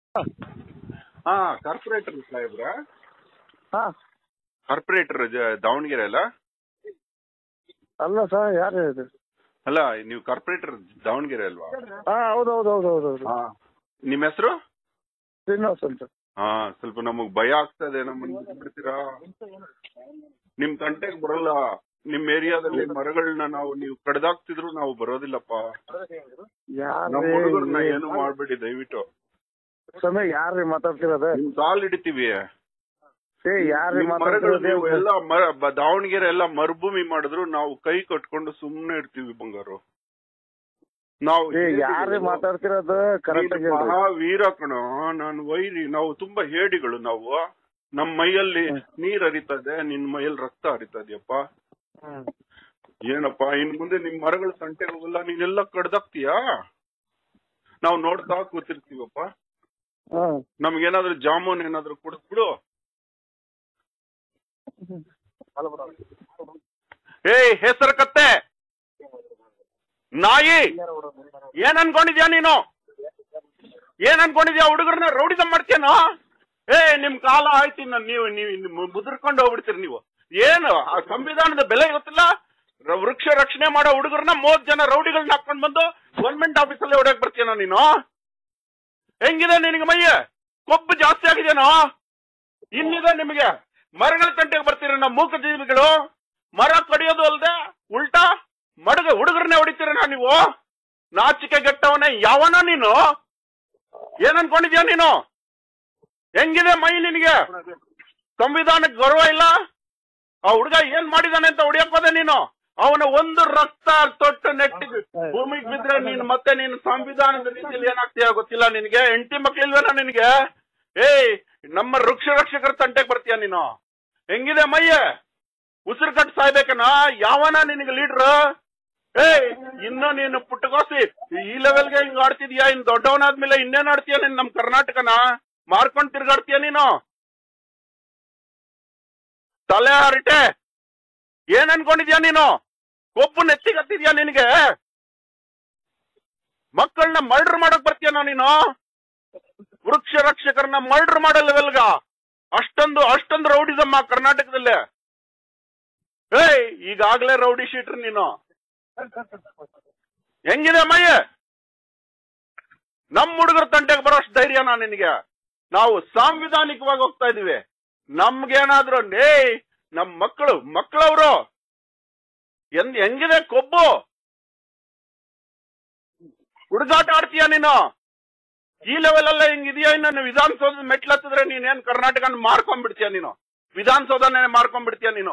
ಹಾ ಕಾರ್ಪೊರೇಟರ್ ಸಾಹೇಬ್ರ ಹಾ ಕಾರ್ಪೊರೇಟರ್ ದಾವಣಗೆರೆ ಅಲ್ಲ ಅಲ್ಲ ಸರ್ ಯಾರು ಇದು ಅಲ್ಲ ನೀವು ಕಾರ್ಪೊರೇಟರ್ ದಾವಣಗೆರೆ ಅಲ್ವಾ ಹಾ ಹೌದು ಹೌದು ಹೌದು ಹೌದು ಹೌದು ನಿಮ್ಮ ಹೆಸರು ಶ್ರೀನಿವಾಸ್ ಅಂತ ಹಾ ಸ್ವಲ್ಪ ನಮಗ್ ಭಯ ಆಗ್ತಾ ಇದೆ ನಮ್ಮನ್ನ ಬಿಡ್ತೀರಾ ನಿಮ್ ತಂಟೆಗೆ ಬರಲ್ಲ ನಿಮ್ ಏರಿಯಾದಲ್ಲಿ ಮರಗಳನ್ನ ನಾವು ನೀವು ಕಡ್ದಾಕ್ತಿದ್ರು ನಾವು ಬರೋದಿಲ್ಲಪ್ಪ ನಮ್ಮ ಹುಡುಗರನ್ನ ಏನು ಯಾರು ಮಾಡ್ಬೇಡಿ ದಯವಿಟ್ಟು ಸಮಯ ಯಾರ್ರಿ ಮಾತಾಡ್ತಿರೋದು ನಿಮ್ ಕಾಲ್ ಹಿಡಿತೀವಿ ಏ ಯಾರ್ರಿ ನಿಮ್ ಮರಗಳು ನೀವು ಮಾತಾಡ್ತಿರೋದು ಎಲ್ಲ ಮರ- ಬ- ದಾವಣಗೆರೆ ಎಲ್ಲ ಮರುಭೂಮಿ ಮಾಡಿದ್ರು ನಾವು ಕೈ ಕಟ್ಕೊಂಡು ಸುಮ್ನೆ ಇರ್ತೀವಿ ಬಂಗಾರು ನಾವು ಏ ಯಾರ್ರಿ ಮಾತಾಡ್ತಿರೋದು ಕರೆಕ್ಟ್ ಆಗಿ ನೀನು ಹೇಳ್ರಿ ಮಹಾವೀರ ಕಣೋ ನಾನು ವೈರಿ ನಾವು ತುಂಬಾ ಹೇಡಿಗಳು ನಾವು ನಮ್ ಮೈಯಲ್ಲಿ ನೀರ್ ಹರಿತದೆ ನಿನ್ ಮೈಯಲ್ಲಿ ರಕ್ತ ಹರಿತದೆಯಪ್ಪ ಹ್ಮ್. ಏನಪ್ಪ ಇನ್ ಮುಂದೆ ನಿಮ್ ಮರಗಳ ಸಂಟೆ ಹೋಗಲ್ಲ ನೀನೆಲ್ಲ ಕಡ್ದಾಕ್ತೀಯಾ ನಾವು ನೋಡ್ತಾ ಕೂತಿರ್ತೀವಪ್ಪ ಹ್ಮ್. ನಮ್ಗೇನಾದ್ರೂ ಜಾಮೂನ್ ಏನಾದ್ರೂ ಕೊಡಿಸ್ಬಿಡು ಏಯ್ ಹೆಸರು ಕತ್ತೆ ನಾಯಿ ಏನ್ ಅನ್ಕೊಂಡಿದ್ಯಾ ನೀನು ಏನ್ ಅನ್ಕೊಂಡಿದ್ಯಾ ಹುಡುಗರನ್ನ ರೌಡಿಸಂ ಮಾಡ್ತೇನೋ ಏ ನಿಮ್ ಕಾಲ ಆಯ್ತು ಇನ್ನ ನೀವು ನೀವು ಮುದ್ರಕೊಂಡು ಹೋಗ್ಬಿಡ್ತೀರಿ ನೀವು ಏನು ಆ ಸಂವಿಧಾನದ ಬೆಲೆ ಗೊತ್ತಿಲ್ಲ ರ- ವೃಕ್ಷ ರಕ್ಷಣೆ ಮಾಡೋ ಹುಡುಗರನ್ನ ಮೂವತ್ ಜನ ರೌಡಿಗಳನ್ನ ಹಾಕೊಂಡ್ ಬಂದು ಗವರ್ಮೆಂಟ್ ಆಫೀಸಲ್ಲಿ ಹೊಡಕ್ ಬರ್ತೀನೋ ನೀನು ಹೆಂಗಿದೆ ನಿನಗೆ ಮೈಯ ಕೊಬ್ಬು ಜಾಸ್ತಿ ಆಗಿದೆನೋ ಇನ್ನಿದೆ ನಿಮಗೆ ಮರಗಳ ತಂಟೆಗೆ ಬರ್ತೀರ ನಮ್ಮ ಮೂಕ ಜೀವಿಗಳು ಮರ ಕಡಿಯೋದು ಅಲ್ದೆ ಉಲ್ಟಾ ಮಡಗ ಹುಡುಗರನ್ನೇ ಹೊಡಿತೀರಣ್ಣ ನೀವು ನಾಚಿಕೆ ಗೆಟ್ಟವನೇ ಯಾವನ ನೀನು ಏನ್ ಅನ್ಕೊಂಡಿದ್ಯಾ ನೀನು ಹೆಂಗಿದೆ ಮೈ ನಿನಗೆ ಸಂವಿಧಾನಕ್ಕೆ ಗೌರವ ಇಲ್ಲ ಆ ಹುಡುಗ ಏನ್ ಮಾಡಿದಾನೆ ಅಂತ ಹೊಡಿಯಕ್ ಹೋದೆ ನೀನು ಅವನ ಒಂದು ರಕ್ತ ತೊಟ್ಟು ನೆಟ್ಟಿಗೆ ಭೂಮಿಗೆ ಬಿದ್ರೆ ನೀನು ಮತ್ತೆ ನೀನು ಸಂವಿಧಾನದ ರೀತಿಯಲ್ಲಿ ಏನಾಗ್ತೀಯ ಗೊತ್ತಿಲ್ಲ ನಿನಗೆ ಹೆಂಡತಿ ಮಕ್ಳಿಲ್ವೇನ ನಿನಗೆ ಏಯ್ ನಮ್ಮ ವೃಕ್ಷ ರಕ್ಷಕರ ತಂಟೆಗೆ ಬರ್ತೀಯ ನೀನು ಹೆಂಗಿದೆ ಮಯ್ಯ ಉಸಿರು ಕಟ್ಟು ಸಾಯ್ಬೇಕನ ಯಾವನ ನಿನಗೆ ಲೀಡ್ರ್ ಏಯ್ ಇನ್ನು ನೀನು ಪುಟ್ಟಗೋಸಿ ಈ ಲೆವೆಲ್ಗೆ ಹಿಂಗ್ ಆಡ್ತಿದ್ಯಾ ಇನ್ ದೊಡ್ಡವನಾದ್ಮೇಲೆ ಇನ್ನೇನ್ ಆಡ್ತೀಯ ನೀನ್ ನಮ್ ಕರ್ನಾಟಕನ ಮಾರ್ಕೊಂಡ್ ತಿರ್ಗಾಡ್ತೀಯ ನೀನು ತಲೆ ಹರಟೆ ಏನ್ ಅನ್ಕೊಂಡಿದ್ಯಾ ನೀನು ಕೊಬ್ಬು ನೆತ್ತಿಗತ್ತಿದ್ಯಾ ನಿನಗೆ ಮಕ್ಕಳನ್ನ ಮರ್ಡರ್ ಮಾಡಕ್ ಬರ್ತೀಯನೋ ನೀನು ವೃಕ್ಷ ರಕ್ಷಕರನ್ನ ಮರ್ಡರ್ ಮಾಡೋ ಲೆವೆಲ್ಗ ಅಷ್ಟೊಂದು ಅಷ್ಟೊಂದು ರೌಡಿಸಮ್ಮ ಕರ್ನಾಟಕದಲ್ಲಿ ಏಯ್ ಈಗಾಗ್ಲೇ ರೌಡಿ ಶೀಟ್ರ್ ನೀನು ಹೆಂಗಿದೆ ಮಯ್ಯ ನಮ್ ಹುಡುಗರ ತಂಟೆಗೆ ಬರೋಷ್ಟು ಧೈರ್ಯನಾ ನಿನಗೆ ನಾವು ಸಾಂವಿಧಾನಿಕವಾಗಿ ಹೋಗ್ತಾ ಇದೀವಿ ನಮ್ಗೇನಾದ್ರೂ ಏಯ್ ನಮ್ ಮಕ್ಕಳು ಮಕ್ಕಳವ್ರು ಎಂದ್ ಹೆಂಗಿದೆ ಕೊಬ್ಬು ಹುಡುಗಾಟ ಆಡ್ತೀಯ ನೀನು ಈ ಲೆವೆಲ್ ಅಲ್ಲ ಹಿಂಗಿದೆಯಾ ಇನ್ನು ನೀವು ವಿಧಾನಸೌಧದ ಮೆಟ್ಲು ಹತ್ತಿದ್ರೆ ನೀನೇನ್ ಕರ್ನಾಟಕನ ಮಾರ್ಕೊಂಡ್ಬಿಡ್ತೀಯ ನೀನು ವಿಧಾನಸೌಧನೇ ಮಾರ್ಕೊಂಡ್ಬಿಡ್ತೀಯ ನೀನು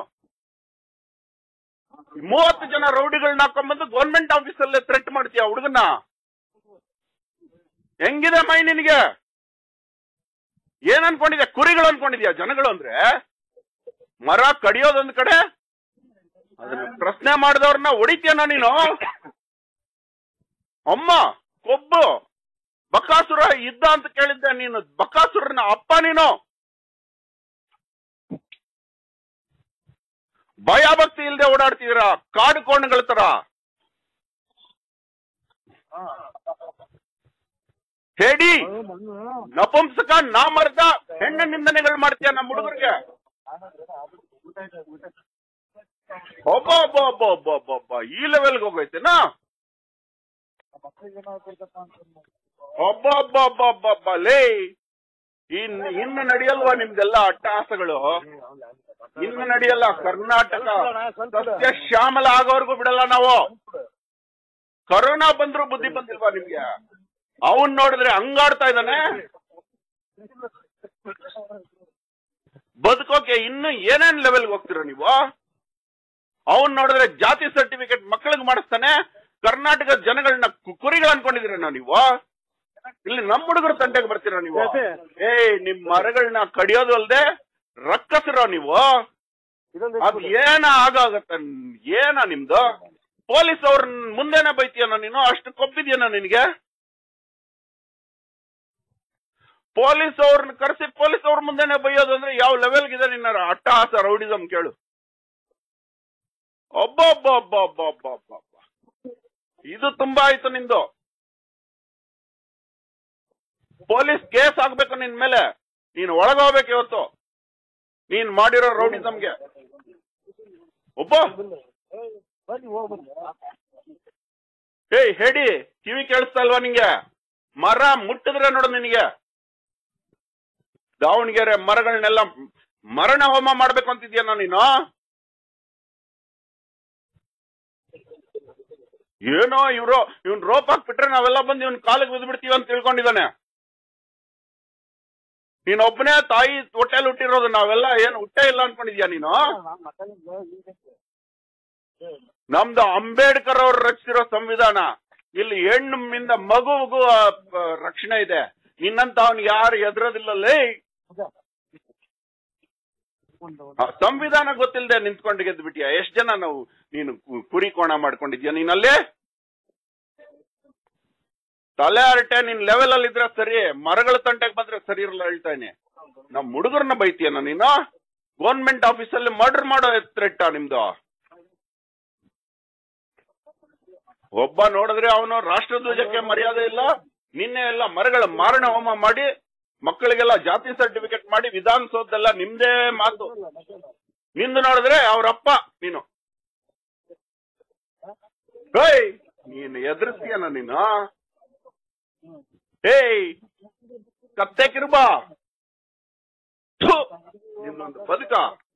ಮೂವತ್ತು ಜನ ರೌಡಿಗಳನ್ನ ಹಾಕೊಂಡ್ಬಂದು ಗೌರ್ಮೆಂಟ್ ಆಫೀಸಲ್ಲೇ ಥ್ರೆಟ್ ಮಾಡ್ತೀಯ ಹುಡುಗನ್ನ ಹೆಂಗಿದೆ ಮೈ ನಿನಗೆ ಏನ್ ಅನ್ಕೊಂಡಿದ್ಯಾ ಕುರಿಗಳು ಅನ್ಕೊಂಡಿದ್ಯಾ ಜನಗಳು ಅಂದ್ರೆ ಮರ ಕಡಿಯೋದೊಂದ್ ಕಡೆ ಅದನ್ನ ಪ್ರಶ್ನೆ ಮಾಡಿದವ್ರನ್ನ ಹೊಡಿತೀಯನ ನೀನು ಅಮ್ಮ ಕೊಬ್ಬು ಬಕಾಸುರ ಇದ್ದ ಅಂತ ಕೇಳಿದ್ದೆ ನೀನು ಬಕಾಸುರನ ಅಪ್ಪ ನೀನು ಭಯ ಭಕ್ತಿ ಇಲ್ದೆ ಓಡಾಡ್ತಿದ್ದೀರಾ ಕಾಡು ಕೋಣಗಳ ತರ ಹೇಡಿ ನಪುಂಸಕ ನಾಮರ್ದ ಹೆಣ್ಣ ನಿಂದನೆಗಳು ಮಾಡ್ತೀಯ ನಮ್ಮ ಹುಡುಗರಿಗೆ ಒಬ್ಬ ಒಬ್ಬ ಒಬ್ಬ ಒಬ್ಬ ಒಬ್ಬ ಒಬ್ಬ ಈ ಲೆವೆಲ್ಗೆ ಹೋಗೈತೆನಾ ಒಬ್ಬ ಒಬ್ಬ ಒಬ್ಬ ಒಬ್ಬ ಒಬ್ಬ ಲೇ ಇನ್ ಇನ್ನು ನಡೆಯಲ್ವಾ ನಿಮ್ದೆಲ್ಲ ಅಟ್ಟಹಾಸಗಳು ಇನ್ನು ನಡೆಯಲ್ಲ ಕರ್ನಾಟಕ ಸಸ್ಯ ಶ್ಯಾಮಲ ಆಗೋವರೆಗೂ ಬಿಡಲ್ಲ ನಾವು ಕರೋನಾ ಬಂದ್ರು ಬುದ್ಧಿ ಬಂದಿಲ್ವಾ ನಿಮ್ಗೆ ಅವನ್ ನೋಡಿದ್ರೆ ಹಂಗಾಡ್ತಾ ಇದ್ದಾನೆ ಬದುಕೋಕೆ ಇನ್ನು ಏನೇನ್ ಲೆವೆಲ್ಗೆ ಹೋಗ್ತೀರ ನೀವು ಅವನ್ ನೋಡಿದ್ರೆ ಜಾತಿ ಸರ್ಟಿಫಿಕೇಟ್ ಮಕ್ಕಳಿಗೆ ಮಾಡಿಸ್ತಾನೆ ಕರ್ನಾಟಕ ಜನಗಳನ್ನ ಕು- ಕುರಿಗಳು ಅನ್ಕೊಂಡಿದ್ದೀರ ನೀವು ಇಲ್ಲಿ ನಮ್ಮ ಹುಡುಗರು ತಂಟೆಗೆ ಬರ್ತೀರ ನೀವು ಏಯ್ ನಿಮ್ ಮರಗಳನ್ನ ಕಡಿಯೋದು ಅಲ್ದೆ ರಕ್ಕಸಿರೋ ನೀವು ಅದ್ ಏನ ಆಗಾಗತ್ತ ಏನ ನಿಮ್ದು ಪೊಲೀಸ್ ಅವ್ರ ಮುಂದೆನೆ ಬೈತೀಯನ ನೀನು ಅಷ್ಟು ಕೊಬ್ಬಿದ್ಯನ ನಿನಗೆ ಪೊಲೀಸ್ ಅವ್ರನ್ನ ಕರೆಸಿ ಪೊಲೀಸ್ ಅವ್ರ ಮುಂದೆನೆ ಬೈಯೋದು ಅಂದ್ರೆ ಯಾವ ಲೆವೆಲ್ಗಿದೆ ನಿನ್ನ ಅಟ್ಟಹಾಸ ರೌಡಿಸಂ ಕೇಳು ಒಬ್ಬ ಒಬ್ಬ ಒಬ್ಬ ಒಬ್ಬ ಒಬ್ಬ ಒಬ್ಬ ಒಬ್ಬ ಇದು ತುಂಬಾ ಆಯ್ತು ನಿಂದು ಪೊಲೀಸ್ ಕೇಸ್ ಆಗ್ಬೇಕು ನಿನ್ ಮೇಲೆ ನೀನ್ ಒಳಗೋಗ್ಬೇಕು ಇವತ್ತು ನೀನ್ ಮಾಡಿರೋ ರೌಡಿಸಮ್ಗೆ ಒಬ್ಬ ಏಯ್ ಹೇಳಿ ಕಿವಿ ಕೇಳಿಸ್ತಾ ಇಲ್ವಾ ನಿಂಗೆ ಮರ ಮುಟ್ಟಿದ್ರೆ ನೋಡು ನಿನಗೆ ದಾವಣಗೆರೆ ಮರಗಳನ್ನೆಲ್ಲ ಮರಣ ಹೋಮ ಮಾಡ್ಬೇಕು ಅಂತಿದ್ಯಾ ನೀನು ಏನೋ ಇವ್ರು ಇವ್ನ್ ರೋಪ್ ಹಾಕ್ಬಿಟ್ರೆ ನಾವೆಲ್ಲ ಬಂದು ಇವ್ನ ಕಾಲಿಗೆ ಬಿದ್ಬಿಡ್ತೀವಿ ಅಂತ ತಿಳ್ಕೊಂಡಿದ್ದಾನೆ ನೀನ್ ಒಬ್ಬನೇ ತಾಯಿ ಹೊಟ್ಟೆಲ್ ಹುಟ್ಟಿರೋದು ನಾವೆಲ್ಲ ಏನು ಹುಟ್ಟೆ ಇಲ್ಲ ಅನ್ಕೊಂಡಿದ್ಯಾ ನೀನು ನಮ್ದು ಅಂಬೇಡ್ಕರ್ ಅವ್ರು ರಚಿಸಿರೋ ಸಂವಿಧಾನ ಇಲ್ಲಿ ಹೆಣ್ಣಿಂದ ಮಗುವಿಗೂ ಆ, ಆ, ರಕ್ಷಣೆ ಇದೆ ನಿನ್ನಂತ ಅವ್ನು ಯಾರು ಎದುರೋದಿಲ್ಲಲೇ ಆ, ಸಂವಿಧಾನ ಗೊತ್ತಿಲ್ಲದೆ ನಿಂತ್ಕೊಂಡು ಗೆದ್ದು ಬಿಟ್ಟಿಯಾ ಎಷ್ಟ್ ಜನ ನಾವು ನೀನು ಕು- ಕುರಿ ಕೋಣ ಮಾಡ್ಕೊಂಡಿದ್ಯಾ ನೀನಲ್ಲಿ ತಲೆ ಹರಟೆ ನಿನ್ ಲೆವೆಲ್ ಅಲ್ಲಿ ಇದ್ರೆ ಸರಿ ಮರಗಳ ತಂಟೆಗೆ ಬಂದ್ರೆ ಸರಿ ಇರಲ್ಲ ಹೇಳ್ತಾನೆ ನಮ್ ಹುಡುಗರನ್ನ ಬೈತೀಯನ ನೀನು ಗೌರ್ಮೆಂಟ್ ಆಫೀಸಲ್ಲಿ ಮರ್ಡರ್ ಮಾಡೋ ಥ್ರೆಟ್ ನಿಮ್ದು ಒಬ್ಬ ನೋಡಿದ್ರೆ ಅವನು ರಾಷ್ಟ್ರಧ್ವಜಕ್ಕೆ ಮರ್ಯಾದೆ ಇಲ್ಲ ನಿನ್ನೆ ಎಲ್ಲ ಮರಗಳ ಮಾರಣ ಹೋಮ ಮಾಡಿ ಮಕ್ಕಳಿಗೆಲ್ಲ ಜಾತಿ ಸರ್ಟಿಫಿಕೇಟ್ ಮಾಡಿ ವಿಧಾನಸೌಧದೆಲ್ಲ ನಿಮ್ದೇ ಮಾತು ನಿಂದು ನೋಡಿದ್ರೆ ಅವರಪ್ಪ ನೀನು ಏಯ್ ನೀನು ಎದುರಿಸ್ತೀಯನ ನೀನು ಏಯ್ ಕತ್ತೆ ಕಿರುಬಾ ಥು, ನಿನ್ನೊಂದು ಬದುಕ